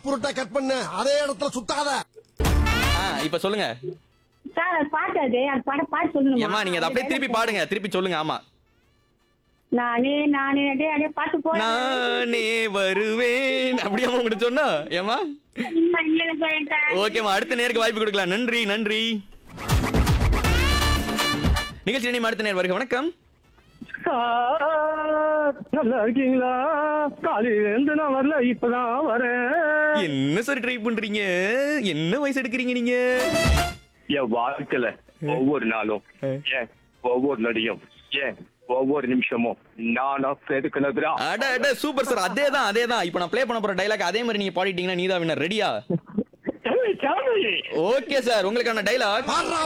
புருட்டை cut பண்ணு அதே இடத்துல சுத்தாத ஆ இப்ப சொல்லுங்க சார் அது பாட்டு அது அது பாட பாட்டு சொல்லணுமா ஏமா நீங்க அதை அப்படியே திருப்பி பாடுங்க திருப்பி சொல்லுங்க ஆமா நானே நானே அப்படியே அப்படியே பாட்டு போட நானே வருவேன் அப்படியே உங்ககிட்ட சொன்னா ஏமா ஓகேமா அடுத்த நேருக்கு வாய்ப்பு கொடுக்கலாம் நன்றி நன்றி நிகழ்ச்சி நினைவு அடுத்த நேர் வருக வணக்கம் சார், நல்லா இருக்கீங்களா காலையில இருந்து நான் வரல இப்பதான் வரேன் என்ன சார் ட்ரை பண்றீங்க என்ன வயசு எடுக்கிறீங்க நீங்க என் வாழ்க்கையில ஒவ்வொரு நாளும் ஏன் ஒவ்வொரு நொடியும் ஏன் ஒவ்வொரு நிமிஷமும் நானா செதுக்குனதுடா அட அட சூப்பர் சார் அதே தான் அதே தான் இப்போ நான் ப்ளே பண்ண போற டைலாக் அதே மாதிரி நீங்க பாடிட்டீங்கன்னா நீ தான் வின்னர் ரெடியா கிளம்பி, கிளம்பி. ஓகே சார் உங்களுக்கான டைலாக் பாடுறா